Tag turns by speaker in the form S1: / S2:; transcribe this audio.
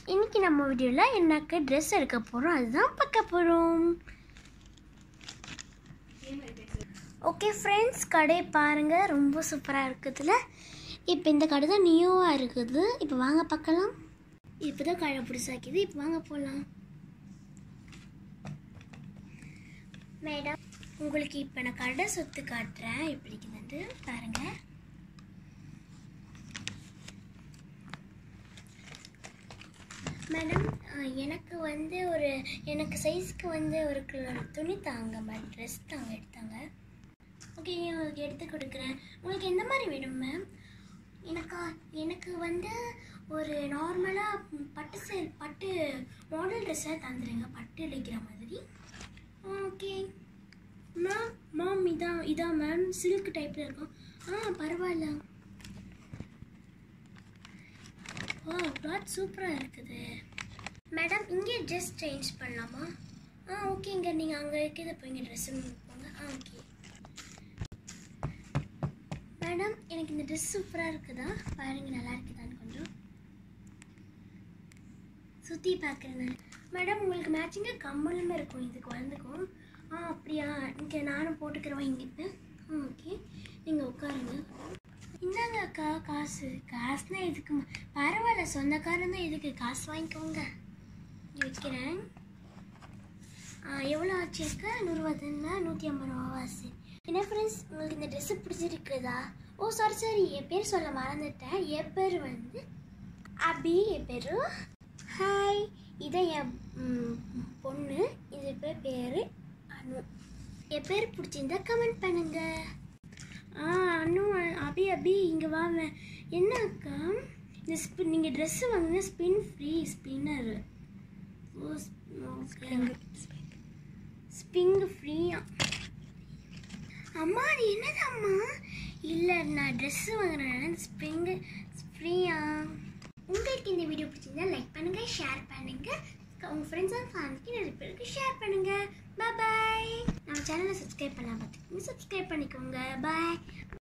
S1: இன்னைக்கு நம்ம வீடியோவில் எனக்கு ட்ரெஸ் எடுக்க போகிறோம் அதுதான் பார்க்க போகிறோம் ஓகே ஃப்ரெண்ட்ஸ் கடை பாருங்கள் ரொம்ப சூப்பராக இருக்குதுல இப்போ இந்த கடை தான் நியூவாக இருக்குது இப்போ வாங்க பார்க்கலாம் இப்போ தான் கடை புதுசாக்கிது இப்போ வாங்க போகலாம் மேடம் உங்களுக்கு இப்போ நான் கடை சொத்து காட்டுறேன் எப்படி இருக்குதுன்ட்டு பாருங்கள் மேடம் அஹ், எனக்கு வந்து ஒரு எனக்கு சைஸ்க்கு வந்து ஒரு கிலோ துணி தாங்க மேம் ட்ரெஸ் தாங்க எடுத்தாங்க ஓகே உங்களுக்கு எடுத்து கொடுக்குறேன் உங்களுக்கு எந்த மாதிரி வேணும் மேம் எனக்கா எனக்கு வந்து ஒரு நார்மலாக பட்டு சே பட்டு மாடல் ட்ரெஸ்ஸாக தந்துடுங்க பட்டு அடிக்கிற மாதிரி ஓகே மேம் மேம் இதான் இதான் மேம் சில்க் டைப்பில் இருக்கும் ஆ பரவாயில்ல ஓ கிளாத் சூப்பராக இருக்குது மேடம் இங்கே ட்ரெஸ் சேஞ்ச் பண்ணலாமா ஆ ஓகேங்க நீங்கள் அங்கே இருக்கிறத போய் இங்கே ட்ரெஸ் போங்க ஆ ஓகே மேடம் எனக்கு இந்த ட்ரெஸ் சூப்பராக இருக்குதா பாருங்க நல்லா இருக்குதான்னு கொஞ்சம் சுற்றி பார்க்குறேன் மேடம் உங்களுக்கு மேட்சிங்காக கம்மலுமே இருக்கும் இது குழந்தைக்கும் ஆ அப்படியா இங்கே நானும் போட்டுக்கிறேன் இங்கே இப்போ ஆ ஓகே நீங்கள் உட்காருங்க இந்தாங்க அக்கா காசு காசுனா எதுக்கு ம- பரவாயில்ல சொந்தக்காரன் தான் எதுக்கு காசு வாங்கிக்கோங்க இங்க வைக்கிறேன் ஆ எவ்வளோ ஆச்சு அக்கா நூறுரூவா தானே நூற்றி ஐம்பது ரூபா ஆச்சு என்ன ஃப்ரெண்ட்ஸ் உங்களுக்கு இந்த ட்ரெஸ்ஸு பிடிச்சிருக்குதா ஓ சாரி சாரி என் பேர் சொல்ல மறந்துட்டேன் என் பேர் வந்து அபி என் பேர் ஹாய் இதை என் ம், பொண்ணு இது பேர் பேர் அனு என் பேர் பிடிச்சிருந்தா கமெண்ட் பண்ணுங்க ஆ அனு அபி அபி இங்கே வாங்க என்ன அக்கா இந்த ஸ்பின் நீங்கள் ட்ரெஸ்ஸு வாங்கினா ஸ்பின் ஃப்ரீ ஸ்பின்னர் ஓ ஓகே ஸ்பிங் ஃப்ரீயா அம்மா அது என்னது அம்மா இல்லை நான் ட்ரெஸ்ஸு வாங்குறேன் ஸ்ப்ரிங்கு ஃப்ரீயா உங்களுக்கு இந்த வீடியோ பிடிச்சிருந்தா லைக் பண்ணுங்கள் ஷேர் பண்ணுங்கள் உங்கள் ஃப்ரெண்ட்ஸ் அண்ட் ஃபேமிலிக்கு நிறைய பேருக்கு ஷேர் பண்ணுங்கள் பாய் நம்ம சேனலை சப்ஸ்கிரைப் பண்ணலாம் பார்த்துக்கோங்க சப்ஸ்கிரைப் பண்ணிக்கோங்க பாய்